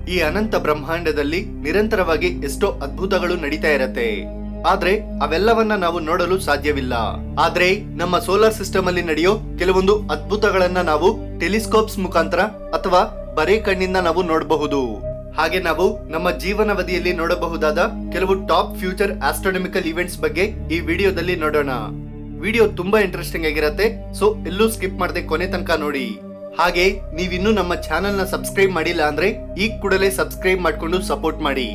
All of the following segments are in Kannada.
ಈ ಅನಂತ ಬ್ರಹ್ಮಾಂಡದಲ್ಲಿ ನಿರಂತರವಾಗಿ ಎಷ್ಟೋ ಅದ್ಭುತಗಳು ನಡೀತಾ ಇರತ್ತೆ ಆದ್ರೆ ಅವೆಲ್ಲವನ್ನ ನಾವು ನೋಡಲು ಸಾಧ್ಯವಿಲ್ಲ ಆದ್ರೆ ನಮ್ಮ ಸೋಲಾರ್ ಸಿಸ್ಟಮ್ ಅಲ್ಲಿ ನಡೆಯೋ ಕೆಲವೊಂದು ಅದ್ಭುತಗಳನ್ನ ನಾವು ಟೆಲಿಸ್ಕೋಪ್ಸ್ ಮುಖಾಂತರ ಅಥವಾ ಬರೇ ಕಣ್ಣಿಂದ ನಾವು ನೋಡಬಹುದು ಹಾಗೆ ನಾವು ನಮ್ಮ ಜೀವನವಧಿಯಲ್ಲಿ ನೋಡಬಹುದಾದ ಕೆಲವು ಟಾಪ್ ಫ್ಯೂಚರ್ ಆಸ್ಟ್ರೋನಮಿಕಲ್ ಇವೆಂಟ್ಸ್ ಬಗ್ಗೆ ಈ ವಿಡಿಯೋದಲ್ಲಿ ನೋಡೋಣ ವಿಡಿಯೋ ತುಂಬಾ ಇಂಟ್ರೆಸ್ಟಿಂಗ್ ಆಗಿರತ್ತೆ ಸೊ ಎಲ್ಲೂ ಸ್ಕಿಪ್ ಮಾಡದೆ ಕೊನೆ ತನಕ ನೋಡಿ ಹಾಗೆ ನೀವಿನ್ನೂ ನಮ್ಮ ಚಾನೆಲ್ ನ ಸಬ್ಸ್ಕ್ರೈಬ್ ಮಾಡಿಲ್ಲ ಅಂದ್ರೆ ಈಗ ಕೂಡಲೇ ಸಬ್ಸ್ಕ್ರೈಬ್ ಮಾಡ್ಕೊಂಡು ಸಪೋರ್ಟ್ ಮಾಡಿ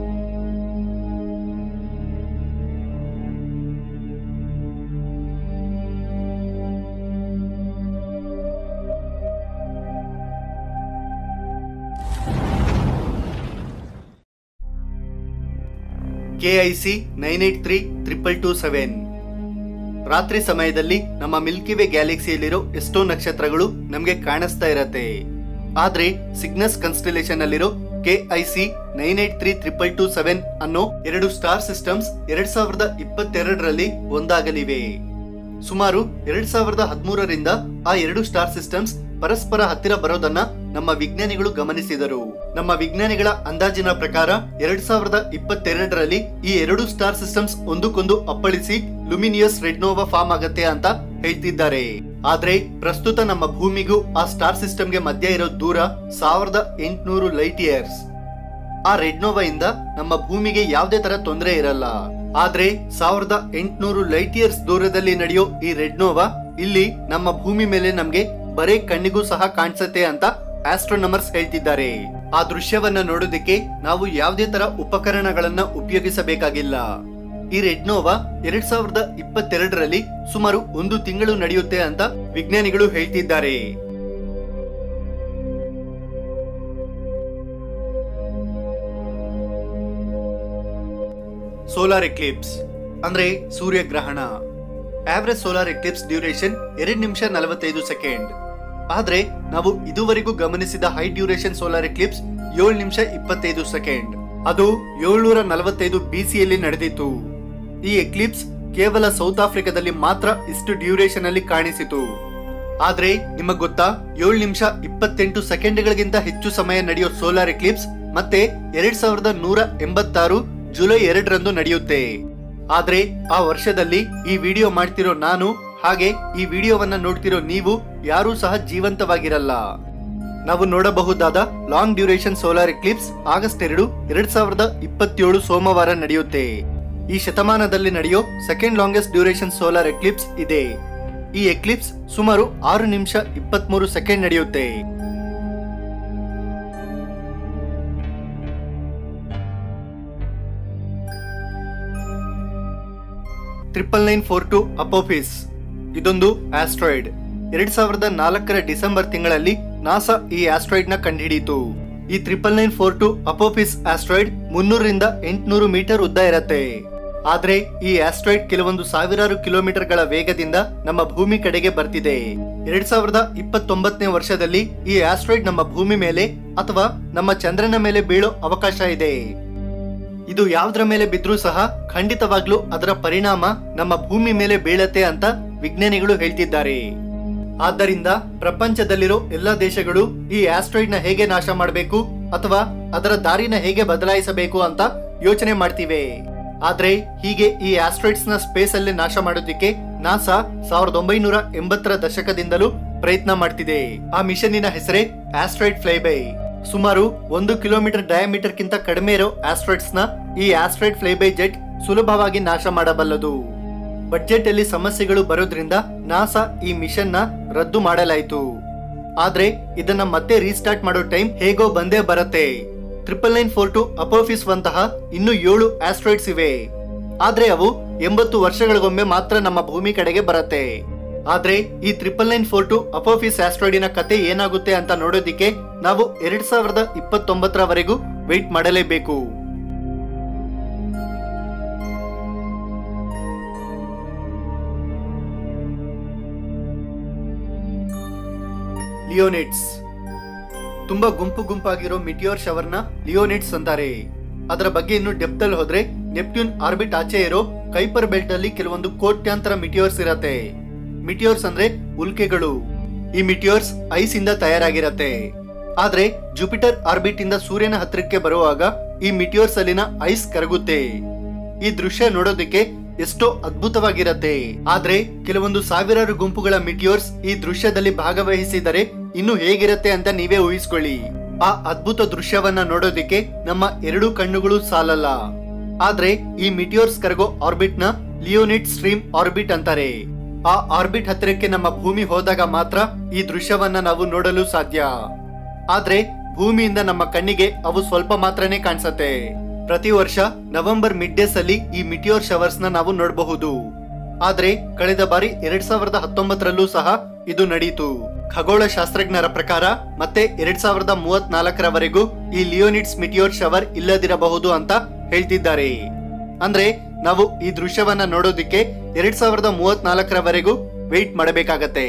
KIC nine eight three triple two seven ರಾತ್ರಿ ಸಮಯದಲ್ಲಿ ನಮ್ಮ ಮಿಲ್ಕಿ ವೇ ಗ್ಯಾಲಕ್ಸಿಯಲ್ಲಿರೋ ಎಷ್ಟೋ ನಕ್ಷತ್ರಗಳು ನಮಗೆ ಕಾಣಿಸ್ತಾ ಇರತ್ತೆ ಆದ್ರೆ ಸಿಗ್ನಸ್ ಕನ್ಸ್ಟಲೇಷನ್ ಅಲ್ಲಿರೋ KIC nine eight three triple two seven ಅನ್ನೋ ಎರಡು ಸ್ಟಾರ್ ಸಿಸ್ಟಮ್ಸ್ ಎರಡ್ ಸಾವಿರದ ಇಪ್ಪತ್ತೆರಡರಲ್ಲಿ ಒಂದಾಗಲಿವೆ ಸುಮಾರು ಎರಡ್ ಸಾವಿರದ ಹದಿಮೂರರಿಂದ ಆ ಎರಡು ಸ್ಟಾರ್ ಸಿಸ್ಟಮ್ಸ್ ಪರಸ್ಪರ ಹತ್ತಿರ ಬರೋದನ್ನ ನಮ್ಮ ವಿಜ್ಞಾನಿಗಳು ಗಮನಿಸಿದರು ನಮ್ಮ ವಿಜ್ಞಾನಿಗಳ ಅಂದಾಜಿನ ಪ್ರಕಾರ ಎರಡ್ ಸಾವಿರದ ಇಪ್ಪತ್ತೆರಡರಲ್ಲಿ ಈ ಎರಡು ಸ್ಟಾರ್ ಸಿಸ್ಟಮ್ಸ್ ಒಂದಕ್ಕೊಂದು ಅಪ್ಪಳಿಸಿ ಲುಮಿನಿಯಸ್ ರೆಡ್ನೋವಾ ಫಾರ್ಮ್ ಆಗತ್ತೆ ಅಂತ ಹೇಳ್ತಿದ್ದಾರೆ ಆದ್ರೆ ಪ್ರಸ್ತುತ ನಮ್ಮ ಭೂಮಿಗೂ ಆ ಸ್ಟಾರ್ ಸಿಸ್ಟಮ್ಗೆ ಮಧ್ಯ ಇರೋ ದೂರ ಸಾವಿರದ ಎಂಟುನೂರು ಲೈಟ್ ಇಯರ್ಸ್ ಆ ರೆಡ್ನೋವಾ ಇಂದ ನಮ್ಮ ಭೂಮಿಗೆ ಯಾವುದೇ ತರ ತೊಂದರೆ ಇರಲ್ಲ ಆದ್ರೆ ಸಾವಿರದ ಎಂಟುನೂರು ಲೈಟ್ ಇಯರ್ಸ್ ದೂರದಲ್ಲಿ ನಡೆಯೋ ಈ ರೆಡ್ನೋವಾ ಇಲ್ಲಿ ನಮ್ಮ ಭೂಮಿ ಮೇಲೆ ನಮ್ಗೆ ಬರೇ ಕಣ್ಣಿಗೂ ಸಹ ಕಾಣಿಸತ್ತೆ ಅಂತ ಆಸ್ಟ್ರೋನಮರ್ಸ್ ಹೇಳ್ತಿದ್ದಾರೆ ಆ ದೃಶ್ಯವನ್ನ ನೋಡೋದಕ್ಕೆ ನಾವು ಯಾವುದೇ ತರ ಉಪಕರಣಗಳನ್ನ ಉಪಯೋಗಿಸಬೇಕಾಗಿಲ್ಲ ಈ ರೆಡ್ನೋವಾ ಎರಡ್ ಸಾವಿರದ ಇಪ್ಪತ್ತೆರಡರಲ್ಲಿ ಸುಮಾರು ಒಂದು ತಿಂಗಳು ನಡೆಯುತ್ತೆ ಅಂತ ವಿಜ್ಞಾನಿಗಳು ಹೇಳ್ತಿದ್ದಾರೆ ಸೋಲಾರ್ ಎಕ್ಲಿಪ್ಸ್ ಅಂದ್ರೆ ಸೂರ್ಯಗ್ರಹಣ ಆವರೇಜ್ ಸೋಲಾರ್ ಎಕ್ಲಿಪ್ಸ್ ಡ್ಯೂರೇಷನ್ ಎರಡ್ ನಿಮಿಷ ನಲವತ್ತೈದು ಸೆಕೆಂಡ್ ಆದ್ರೆ ನಾವು ಇದುವರೆಗೂ ಗಮನಿಸಿದ ಹೈ ಡ್ಯೂರೇಷನ್ ಸೋಲಾರ್ ಎಕ್ಲಿಪ್ಸ್ ಏಳು ನಿಮಿಷ ಇಪ್ಪತ್ತೈದು ಸೆಕೆಂಡ್ ಅದು ಏಳ್ನೂರ ನಲವತ್ತೈದು ಬಿಸಿಯಲ್ಲಿ ನಡೆದಿತ್ತು ಈ ಎಕ್ಲಿಪ್ಸ್ ಕೇವಲ ಸೌತ್ ಆಫ್ರಿಕಾದಲ್ಲಿ ಮಾತ್ರ ಇಷ್ಟು ಡ್ಯೂರೇಷನ್ ಅಲ್ಲಿ ಕಾಣಿಸಿತು ಆದ್ರೆ ನಿಮಗ್ ಗೊತ್ತಾ ಏಳು ನಿಮಿಷ ಇಪ್ಪತ್ತೆಂಟು ಸೆಕೆಂಡ್ಗಳಿಗಿಂತ ಹೆಚ್ಚು ಸಮಯ ನಡೆಯೋ ಸೋಲಾರ್ ಎಕ್ಲಿಪ್ಸ್ ಮತ್ತೆ ಎರಡ್ ಸಾವಿರದ ನೂರ ಎಂಬತ್ತಾರು ಜುಲೈ ಎರಡರಂದು ನಡೆಯುತ್ತೆ ಆದ್ರೆ ಆ ವರ್ಷದಲ್ಲಿ ಈ ವಿಡಿಯೋ ಮಾಡ್ತಿರೋ ನಾನು ಹಾಗೆ ಈ ವಿಡಿಯೋವನ್ನ ನೋಡ್ತಿರೋ ನೀವು ಯಾರೂ ಸಹ ಜೀವಂತವಾಗಿರಲ್ಲ ನಾವು ನೋಡಬಹುದಾದ long duration solar eclipse August ಎರಡು ಎರಡ್ ಸಾವಿರದ ಇಪ್ಪತ್ತೇಳು ಸೋಮವಾರ ನಡೆಯುತ್ತೆ ಈ ಶತಮಾನದಲ್ಲಿ ನಡೆಯೋ second longest duration solar eclipse ಇದೆ ಈ ಎಕ್ಲಿಪ್ಸ್ ಸುಮಾರು ಆರು ನಿಮಿಷ ಇಪ್ಪತ್ಮೂರು ಸೆಕೆಂಡ್ ನಡೆಯುತ್ತೆ triple nine four two Apophis ಇದೊಂದು ಆಸ್ಟ್ರಾಯ್ಡ್ ಎರಡ್ ಸಾವಿರದ ನಾಲ್ಕರ ಡಿಸೆಂಬರ್ ತಿಂಗಳಲ್ಲಿ ನಾಸಾ ಈ ಆಸ್ಟ್ರಾಯ್ಡ್ ನ ಕಂಡುಹಿಡಿಯಿತು ಈ triple nine four two Apophis asteroid ಮುನ್ನೂರರಿಂದ ಎಂಟುನೂರು ಮೀಟರ್ ಉದ್ದ ಇರತ್ತೆ ಆದ್ರೆ ಈ ಆಸ್ಟ್ರಾಯ್ಡ್ ಕೆಲವೊಂದು ಸಾವಿರಾರು ಕಿಲೋಮೀಟರ್ಗಳ ವೇಗದಿಂದ ನಮ್ಮ ಭೂಮಿ ಕಡೆಗೆ ಬರ್ತಿದೆ ಎರಡ್ ಸಾವಿರದ ಇಪ್ಪತ್ತೊಂಬತ್ತನೇ ವರ್ಷದಲ್ಲಿ ಈ ಆಸ್ಟ್ರಾಯ್ಡ್ ನಮ್ಮ ಭೂಮಿ ಮೇಲೆ ಅಥವಾ ನಮ್ಮ ಚಂದ್ರನ ಮೇಲೆ ಬೀಳೋ ಅವಕಾಶ ಇದೆ ಇದು ಯಾವ್ದ್ರ ಮೇಲೆ ಬಿದ್ರೂ ಸಹ ಖಂಡಿತವಾಗ್ಲೂ ಅದರ ಪರಿಣಾಮ ನಮ್ಮ ಭೂಮಿ ಮೇಲೆ ಬೀಳತ್ತೆ ಅಂತ ವಿಜ್ಞಾನಿಗಳು ಹೇಳ್ತಿದ್ದಾರೆ ಆದ್ದರಿಂದ ಪ್ರಪಂಚದಲ್ಲಿರೋ ಎಲ್ಲಾ ದೇಶಗಳು ಈ ಆಸ್ಟ್ರಾಯ್ಡ್ ನ ಹೇಗೆ ನಾಶ ಮಾಡಬೇಕು ಅಥವಾ ಅದರ ದಾರಿನ ಹೇಗೆ ಬದಲಾಯಿಸಬೇಕು ಅಂತ ಯೋಚನೆ ಮಾಡ್ತಿವೆ ಆದ್ರೆ ಹೀಗೆ ಈ ಆಸ್ಟ್ರಾಯ್ಡ್ಸ್ ನ ಸ್ಪೇಸ್ ಅಲ್ಲಿ ನಾಶ ಮಾಡೋದಿಕ್ಕೆ ನಾಸಾ ಸಾವಿರದ ಒಂಬೈನೂರ ಎಂಬತ್ತರ ದಶಕದಿಂದಲೂ ಪ್ರಯತ್ನ ಮಾಡ್ತಿದೆ ಆ ಮಿಷನ್ನಿನ ಹೆಸರೇ ಆಸ್ಟ್ರಾಯ್ಡ್ ಫ್ಲೈಬೈ ಸುಮಾರು ಒಂದು ಕಿಲೋಮೀಟರ್ ಡಯಾಮೀಟರ್ ಕಿಂತ ಕಡಿಮೆ ಇರೋ ಆಸ್ಟ್ರಾಯ್ಡ್ಸ್ ನ ಈ ಆಸ್ಟ್ರಾಯ್ಡ್ ಫ್ಲೈಬೈ ಜೆಟ್ ಸುಲಭವಾಗಿ ನಾಶ ಮಾಡಬಲ್ಲದು ಬಡ್ಜೆಟ್ ಅಲ್ಲಿ ಸಮಸ್ಯೆಗಳು ಬರೋದ್ರಿಂದ ನಾಸಾ ಈ ಮಿಷನ್ ನ ರದ್ದು ಮಾಡಲಾಯಿತು ಆದ್ರೆ ಇದನ್ನ ಮತ್ತೆ ರೀಸ್ಟಾರ್ಟ್ ಮಾಡೋ ಟೈಮ್ ಹೇಗೋ ಬಂದೇ ಬರತ್ತೆ triple nine four two Apophis ವಂತಹ ಇನ್ನು ಏಳು ಆಸ್ಟ್ರಾಯ್ಡ್ಸ್ ಇವೆ ಆದ್ರೆ ಅವು ಎಂಬತ್ತು ವರ್ಷಗಳಿಗೊಮ್ಮೆ ಮಾತ್ರ ನಮ್ಮ ಭೂಮಿ ಕಡೆಗೆ ಬರತ್ತೆ ಆದ್ರೆ ಈ triple nine four two Apophis ಆಸ್ಟ್ರಾಯ್ಡಿನ ಕತೆ ಏನಾಗುತ್ತೆ ಅಂತ ನೋಡೋದಿಕ್ಕೆ ನಾವು ಎರಡ್ ಸಾವಿರದ ಇಪ್ಪತ್ತೊಂಬತ್ತರವರೆಗೂ ವೆಯ್ಟ್ ಮಾಡಲೇಬೇಕು ಲಿಯೋನಿಟ್ಸ್ ತುಂಬಾ ಗುಂಪು ಗುಂಪಾಗಿರೋ ಮಿಟಿಯೋರ್ ಶವರ್ನ ಲಿಯೋನಿಟ್ಸ್ ಅಂತಾರೆ ಅದರ ಬಗ್ಗೆ ಇನ್ನು ಡೆಪ್ತ್ ಅಲ್ಲಿ ಹೋದ್ರೆ ನೆಪ್ಟ್ಯೂನ್ ಆರ್ಬಿಟ್ ಆಚೆ ಇರೋ ಕೈಪರ್ ಬೆಲ್ಟ್ ಅಲ್ಲಿ ಕೆಲವೊಂದು ಕೋಟ್ಯಾಂತರ ಮಿಟಿಯೋರ್ಸ್ ಇರತ್ತೆ ಮಿಟಿಯೋರ್ಸ್ ಅಂದ್ರೆ ಉಲ್ಕೆಗಳು ಈ ಮಿಟಿಯೋರ್ಸ್ ಐಸ್ ಇಂದ ತಯಾರಾಗಿರತ್ತೆ ಆದ್ರೆ ಜುಪಿಟರ್ ಆರ್ಬಿಟ್ ಇಂದ ಸೂರ್ಯನ ಹತ್ತಿರಕ್ಕೆ ಬರುವಾಗ ಈ ಮಿಟಿಯೋರ್ಸ್ ಅಲ್ಲಿನ ಐಸ್ ಕರಗುತ್ತೆ ಈ ದೃಶ್ಯ ನೋಡೋದಕ್ಕೆ ಎಷ್ಟೋ ಅದ್ಭುತವಾಗಿರತ್ತೆ ಆದ್ರೆ ಕೆಲವೊಂದು ಸಾವಿರಾರು ಗುಂಪುಗಳ ಮಿಟಿಯೋರ್ಸ್ ಈ ದೃಶ್ಯದಲ್ಲಿ ಭಾಗವಹಿಸಿದರೆ ಇನ್ನು ಹೇಗಿರತ್ತೆ ಅಂತ ನೀವೇ ಊಹಿಸ್ಕೊಳ್ಳಿ ಆ ಅದ್ಭುತ ದೃಶ್ಯವನ್ನ ನೋಡೋದಿಕ್ಕೆ ನಮ್ಮ ಎರಡೂ ಕಣ್ಣುಗಳು ಸಾಲಲ್ಲ ಆದ್ರೆ ಈ ಮಿಟಿಯೋರ್ಸ್ ಕರಗೋ ಆರ್ಬಿಟ್ ನ ಲಿಯೋನಿಟ್ ಸ್ಟ್ರೀಮ್ ಆರ್ಬಿಟ್ ಅಂತಾರೆ ಆ ಆರ್ಬಿಟ್ ಹತ್ತಿರಕ್ಕೆ ನಮ್ಮ ಭೂಮಿ ಹೋದಾಗ ಮಾತ್ರ ಈ ದೃಶ್ಯವನ್ನ ನಾವು ನೋಡಲು ಸಾಧ್ಯ ಆದ್ರೆ ಭೂಮಿಯಿಂದ ನಮ್ಮ ಕಣ್ಣಿಗೆ ಅವು ಸ್ವಲ್ಪ ಮಾತ್ರನೇ ಕಾಣಿಸತ್ತೆ ಪ್ರತಿ ವರ್ಷ ನವೆಂಬರ್ ಮಿಡ್ ಡೇಸ್ ಅಲ್ಲಿ ಈ ಮಿಟಿಯೋರ್ ಶವರ್ಸ್ ನ ನಾವು ನೋಡಬಹುದು ಆದ್ರೆ ಕಳೆದ ಬಾರಿ ಎರಡ್ ಸಾವಿರದ ಹತ್ತೊಂಬತ್ತರಲ್ಲೂ ಸಹ ಇದು ನಡೆಯಿತು ಖಗೋಳ ಶಾಸ್ತ್ರಜ್ಞರ ಪ್ರಕಾರ ಮತ್ತೆ ಎರಡ್ ಸಾವಿರದ ಮೂವತ್ನಾಲ್ಕರವರೆಗೂ ಈ ಲಿಯೋನಿಟ್ಸ್ ಮಿಟಿಯೋರ್ ಶವರ್ ಇಲ್ಲದಿರಬಹುದು ಅಂತ ಹೇಳ್ತಿದ್ದಾರೆ ಅಂದ್ರೆ ನಾವು ಈ ದೃಶ್ಯವನ್ನ ನೋಡೋದಿಕ್ಕೆ ಎರಡ್ ಸಾವಿರದ ಮೂವತ್ನಾಲ್ಕರವರೆಗೂ ವೆಯ್ಟ್ ಮಾಡಬೇಕಾಗತ್ತೆ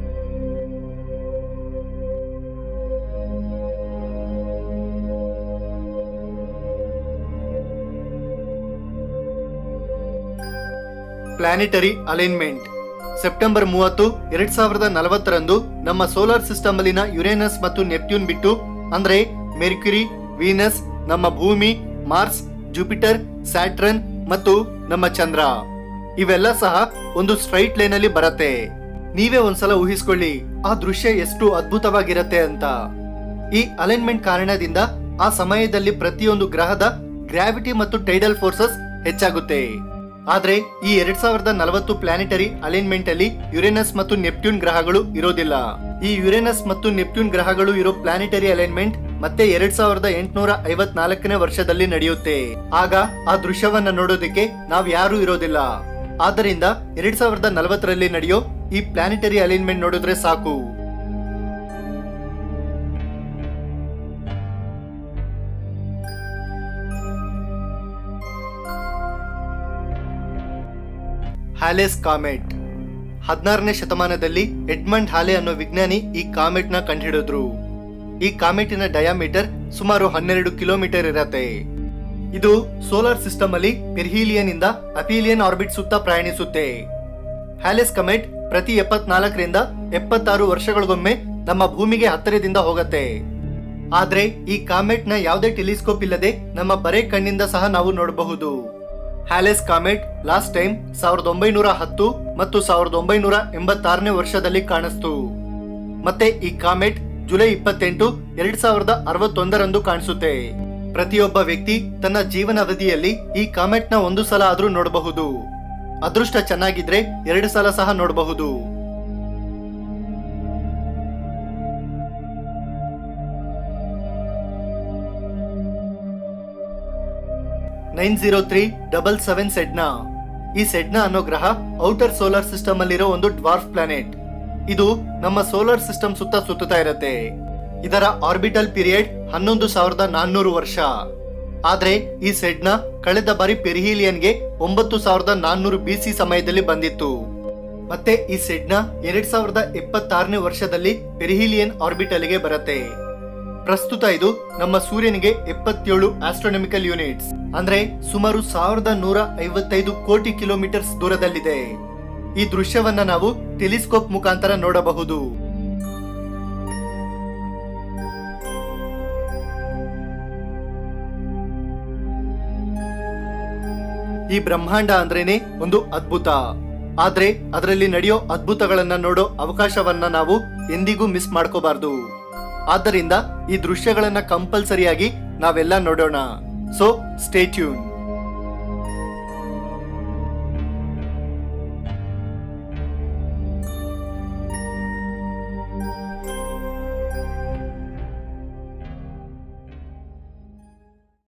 ಪ್ಲಾನೆಟರಿ ಅಲೈನ್ಮೆಂಟ್ ಸೆಪ್ಟೆಂಬರ್ ಮೂವತ್ತು ಎರಡ್ ಸಾವಿರದ ನಲವತ್ತರಂದು ನಮ್ಮ ಸೋಲಾರ್ ಸಿಸ್ಟಮ್ ಅಲ್ಲಿನ ಯುರೇನಸ್ ಮತ್ತು ನೆಪ್ಟ್ಯೂನ್ ಬಿಟ್ಟು ಅಂದ್ರೆ ಮೆರ್ಕ್ಯುರಿ ವೀನಸ್ ನಮ್ಮ ಭೂಮಿ ಮಾರ್ಸ್ ಜುಪಿಟರ್ ಸ್ಯಾಟ್ರನ್ ಮತ್ತು ನಮ್ಮ ಚಂದ್ರ ಇವೆಲ್ಲ ಸಹ ಒಂದು ಸ್ಟ್ರೈಟ್ ಲೈನ್ ಅಲ್ಲಿ ಬರತ್ತೆ ನೀವೇ ಒಂದ್ಸಲ ಊಹಿಸ್ಕೊಳ್ಳಿ ಆ ದೃಶ್ಯ ಎಷ್ಟು ಅದ್ಭುತವಾಗಿರತ್ತೆ ಅಂತ ಈ ಅಲೈನ್ಮೆಂಟ್ ಕಾರಣದಿಂದ ಆ ಸಮಯದಲ್ಲಿ ಪ್ರತಿಯೊಂದು ಗ್ರಹದ ಗ್ರಾವಿಟಿ ಮತ್ತು ಟೈಡಲ್ ಫೋರ್ಸಸ್ ಹೆಚ್ಚಾಗುತ್ತೆ ಆದ್ರೆ ಈ ಎರಡ್ ಸಾವಿರದ ನಲವತ್ತು ಪ್ಲಾನೆಟರಿ ಅಲೈನ್ಮೆಂಟ್ ಅಲ್ಲಿ ಯುರೇನಸ್ ಮತ್ತು ನೆಪ್ಟ್ಯೂನ್ ಗ್ರಹಗಳು ಇರೋದಿಲ್ಲ ಈ ಯುರೇನಸ್ ಮತ್ತು ನೆಪ್ಟ್ಯೂನ್ ಗ್ರಹಗಳು ಇರೋ ಪ್ಲಾನೆಟರಿ ಅಲೈನ್ಮೆಂಟ್ ಮತ್ತೆ ಎರಡ್ ಸಾವಿರದ ಎಂಟುನೂರ ಐವತ್ನಾಲ್ಕನೇ ವರ್ಷದಲ್ಲಿ ನಡೆಯುತ್ತೆ ಆಗ ಆ ದೃಶ್ಯವನ್ನ ನೋಡೋದಕ್ಕೆ ನಾವ್ ಯಾರು ಇರೋದಿಲ್ಲ ಆದ್ದರಿಂದ ಎರಡ್ ಸಾವಿರದ ನಲವತ್ತರಲ್ಲಿ ನಡೆಯೋ ಈ ಪ್ಲಾನೆಟರಿ ಅಲೈನ್ಮೆಂಟ್ ನೋಡಿದ್ರೆ ಸಾಕು ಹ್ಯಾಲೆಸ್ ಕಾಮೆಟ್ ಹದಿನಾರನೇ ಶತಮಾನದಲ್ಲಿ ಎಡ್ಮಂಡ್ ಹಾಲೆ ಅನ್ನೋ ವಿಜ್ಞಾನಿ ಈ ಕಾಮೆಟ್ ನ ಕಂಡುಹಿಡಿದ್ರು ಈ ಕಾಮೆಟಿನ ಡಯಾಮೀಟರ್ ಸುಮಾರು ಹನ್ನೆರಡು ಕಿಲೋಮೀಟರ್ ಇರತ್ತೆ ಇದು ಸೋಲಾರ್ ಸಿಸ್ಟಮ್ ಅಲ್ಲಿ ಪೆರ್ಹೀಲಿಯನ್ ಇಂದ ಅಪೀಲಿಯನ್ ಆರ್ಬಿಟ್ ಸುತ್ತ ಪ್ರಯಾಣಿಸುತ್ತೆ ಹ್ಯಾಲೆಸ್ ಕಮೆಟ್ ಪ್ರತಿ ಎಪ್ಪತ್ನಾಲ್ಕರಿಂದ ಎಪ್ಪತ್ತಾರು ವರ್ಷಗಳಿಗೊಮ್ಮೆ ನಮ್ಮ ಭೂಮಿಗೆ ಹತ್ತಿರದಿಂದ ಹೋಗತ್ತೆ ಆದ್ರೆ ಈ ಕಾಮೆಟ್ ನ ಯಾವುದೇ ಟೆಲಿಸ್ಕೋಪ್ ಇಲ್ಲದೆ ನಮ್ಮ ಬರೇ ಕಣ್ಣಿಂದ ಸಹ ನಾವು ನೋಡಬಹುದು ಹ್ಯಾಲೆಸ್ ಕಾಮೆಟ್ ಲಾಸ್ಟ್ ಟೈಮ್ ಸಾವಿರದ ಒಂಬೈನೂರ ಹತ್ತು ಮತ್ತು ಸಾವಿರದ ಒಂಬೈನೂರ ಎಂಬತ್ತಾರನೇ ವರ್ಷದಲ್ಲಿ ಕಾಣಿಸ್ತು ಮತ್ತೆ ಈ ಕಾಮೆಟ್ ಜುಲೈ ಇಪ್ಪತ್ತೆಂಟು ಎರಡ್ ಸಾವಿರದ ಅರವತ್ತೊಂದರಂದು ಕಾಣಿಸುತ್ತೆ ಪ್ರತಿಯೊಬ್ಬ ವ್ಯಕ್ತಿ ತನ್ನ ಜೀವನಾವಧಿಯಲ್ಲಿ ಈ ಕಾಮೆಟ್ ನ ಒಂದು ಸಲ ಆದ್ರೂ ನೋಡಬಹುದು ಅದೃಷ್ಟ ಚೆನ್ನಾಗಿದ್ರೆ ಎರಡು ಸಲ ಸಹ ನೋಡಬಹುದು nine zero three double seven Sedna ಈ ಸೆಡ್ನಾ ಅನ್ನೋ ಗ್ರಹ ಔಟರ್ ಸೋಲಾರ್ ಸಿಸ್ಟಮ್ ಅಲ್ಲಿರೋ ಒಂದು ಡ್ವಾರ್ಫ್ ಪ್ಲಾನೆಟ್ ಇದು ನಮ್ಮ ಸೋಲಾರ್ ಸಿಸ್ಟಮ್ ಸುತ್ತ ಸುತ್ತುತ್ತಾ ಇರತ್ತೆ ಇದರ ಆರ್ಬಿಟಲ್ ಪೀರಿಯಡ್ ಹನ್ನೊಂದು ಸಾವಿರದ ನಾನ್ನೂರು ವರ್ಷ ಆದ್ರೆ ಈ ಸೆಡ್ನಾ ಕಳೆದ ಬಾರಿ ಪೆರಿಹೀಲಿಯನ್ಗೆ ಒಂಬತ್ತು ಸಾವಿರದ ನಾನ್ನೂರು ಬಿಸಿ ಸಮಯದಲ್ಲಿ ಬಂದಿತ್ತು ಮತ್ತೆ ಈ ಸೆಡ್ನಾ ಎರಡ್ ಸಾವಿರದ ಎಪ್ಪತ್ತಾರನೇ ವರ್ಷದಲ್ಲಿ ಪೆರಿಹೀಲಿಯನ್ ಆರ್ಬಿಟಲ್ಗೆ ಬರುತ್ತೆ ಪ್ರಸ್ತುತ ಇದು ನಮ್ಮ ಸೂರ್ಯನಿಗೆ ಎಪ್ಪತ್ತೇಳು ಆಸ್ಟ್ರೋನಮಿಕಲ್ ಯೂನಿಟ್ಸ್ ಅಂದ್ರೆ ಸುಮಾರು ಸಾವಿರದ ನೂರ ಐವತ್ತೈದು ಕೋಟಿ ಕಿಲೋಮೀಟರ್ಸ್ ದೂರದಲ್ಲಿದೆ ಈ ದೃಶ್ಯವನ್ನ ನಾವು ಟೆಲಿಸ್ಕೋಪ್ ಮುಖಾಂತರ ನೋಡಬಹುದು ಈ ಬ್ರಹ್ಮಾಂಡ ಅಂದ್ರೇನೆ ಒಂದು ಅದ್ಭುತ ಆದ್ರೆ ಅದರಲ್ಲಿ ನಡೆಯೋ ಅದ್ಭುತಗಳನ್ನ ನೋಡೋ ಅವಕಾಶವನ್ನ ನಾವು ಎಂದಿಗೂ ಮಿಸ್ ಮಾಡ್ಕೋಬಾರ್ದು ಆದ್ದರಿಂದ ಈ ದೃಶ್ಯಗಳನ್ನ ಕಂಪಲ್ಸರಿಯಾಗಿ ನಾವೆಲ್ಲ ನೋಡೋಣ ಸೊ ಸ್ಟೇ ಟ್ಯೂನ್